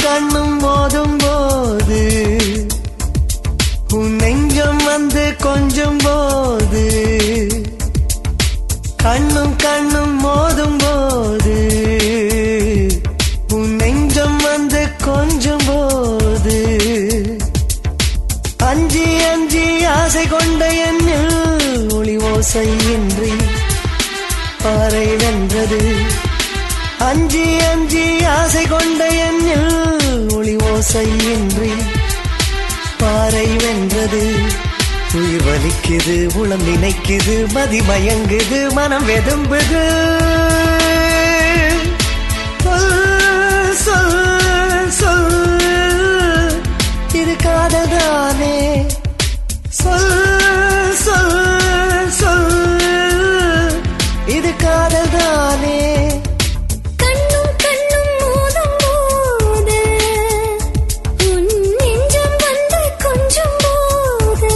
கண்ணும் மோதும் போது உன் நெஞ்சம் வந்து கொஞ்சம் போது கண்ணும் கண்ணும் மோதும் போது உன் நெஞ்சம் வந்து கொஞ்சம் போது அஞ்சி அஞ்சி ஆசை கொண்ட என்னில் ஒளி ஓசையின்றி பாறை வென்றது அஞ்சி அஞ்சி ஆசை கொண்ட என்னில் ஒளி ஓசையின்றி பாறை வென்றது உயிர் வலிக்குது உளம் நினைக்குது மதி மயங்குது மனம் வெதும்புது சொல், சொல், சொல், இது காததானே சொல் சொல் சொல் இது காதல்தானே கண்ணும் கண்ணும் மோதும் போது உன் நெஞ்சம் வந்து கொஞ்சம் போது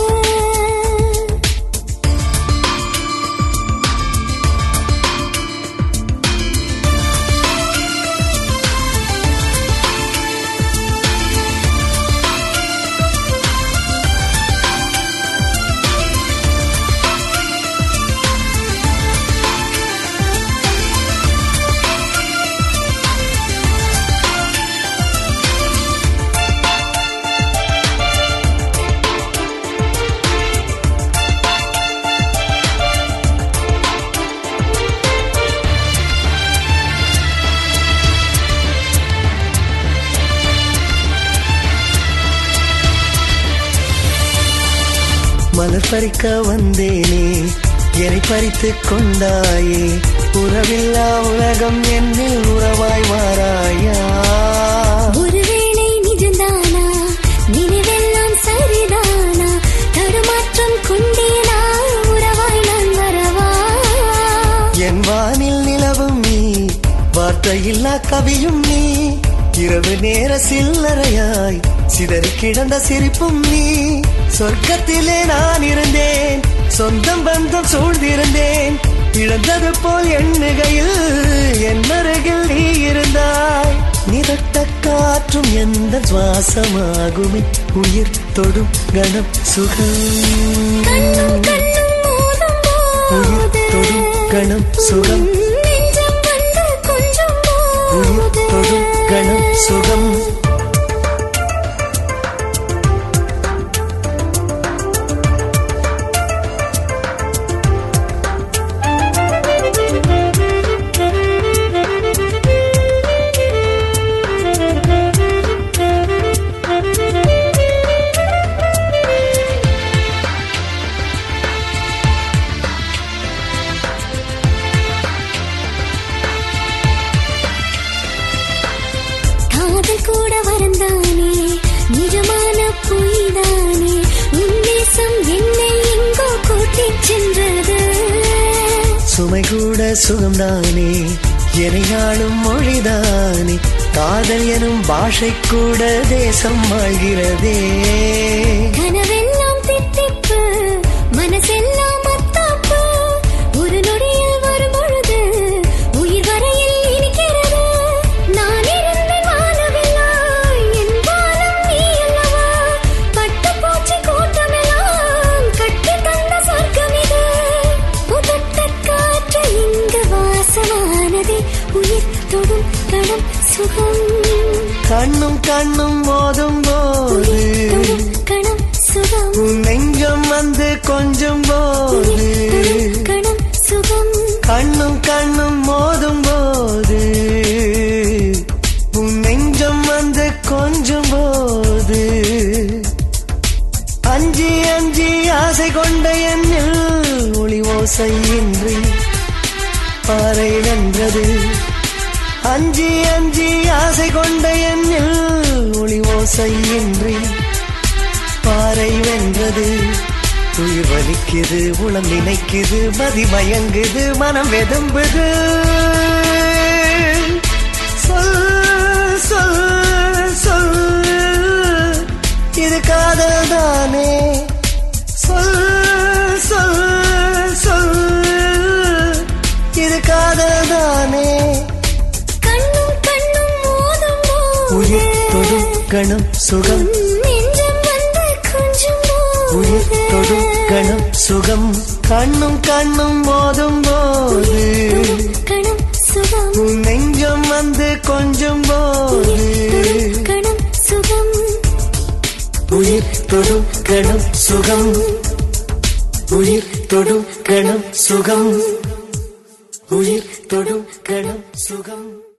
மலர் பறிக்க வந்தேனே என்னை பறித்துக் கொண்டாயே உறவில்லா உலகம் என்னில் உறவாய் வாராயா ஒருவேளை நிஜந்தானா நினைவெல்லாம் சரிதானா தடுமாற்றம் கொண்டேனா உறவாய் நான் வரவா என் வானில் நிலவும் நீ வார்த்தையில்லா கவியும் நீ இரவு நேர சில்லறையாய் சிதறி கிடந்த சிரிப்பும் நீ சொர்க்கத்திலே நான் இருந்தேன் சொந்தம் பந்தம் சூழ்ந்திருந்தேன் இழந்தது போல் எண்ணுகையில் என் அருகில் நீ இருந்தாய் நிரட்ட காற்றும் எந்த சுவாசமாகுமே உயிர் தொடும் கணம் சுகம் கண்ணும் கண்ணும் மோதும் உயிர் போது தொடும் கணம் சுகம் உன் நெஞ்சம் வந்து கொஞ்சம் உயிர் போது தொடும் கணம் சுகம் காதல் கூட வரந்தானே நிஜமான பொய்தானே உன்தேசம் என்னை எங்கோ கூட்டிச் சென்றது சுமை கூட சுகம்தானே எனையாளும் மொழிதானே காதல் எனும் பாஷை கூட தேசம் ஆழ்கிறதே கனவெல்லாம் தித்திப்பு மனசெல்லாம் அத்தாப்பு ஒரு நொடியில் வரும் பொழுது உயிர் வரையில் இனிக்கிறது நான் இருந்தேன் வானவில்லாய் என் வானம் நீ அல்லவா பட்டு பூச்சி கூட்டமெல்லாம் கட்டி தந்த சொர்க்கம் இது புதட்ட காற்று இங்கு வாசமானதே உயிர் தொடும் கணம் சுகம் கண்ணும் கண்ணும் மோதும் போது உயிர் தொடும் கணம் சுகம் உன் நெஞ்சம் வந்து கொஞ்சம் போது உயிர் தொடும் கணம் சுகம் கண்ணும் கண்ணும் மோதும் போது உன் நெஞ்சம் வந்து கொஞ்சம் போது அஞ்சி அஞ்சி ஆசை கொண்ட என்னில் ஒளி ஓசையின்றி பாறை வென்றது அஞ்சி அஞ்சி ஆசை கொண்ட என்னில் ஒளி ஓசையின்றி பாறை வென்றது உயிர் வலிக்குது உளம் நினைக்குது மதி மயங்குது மனம் வெதும்புது சொல் சொல் சொல் இது காதல் தானே சொல் சொல் சொல் இது காதல் தானே கண்ணும் கண்ணும் மோதும் உயிர் போது கணம் சுகம் நெஞ்சம் வந்து கொஞ்சம் உயிர் தொடும் போது கணம் சுகம் கண்ணும் கண்ணும் மோதும் போது கணம் சுகம் உன் நெஞ்சம் வந்து கொஞ்சம் போது கணம் சுகம் உயிர் தொடும் கணம் சுகம் உயிர் தொடும் கணம் சுகம் உயிர் தொடும் கணம் சுகம்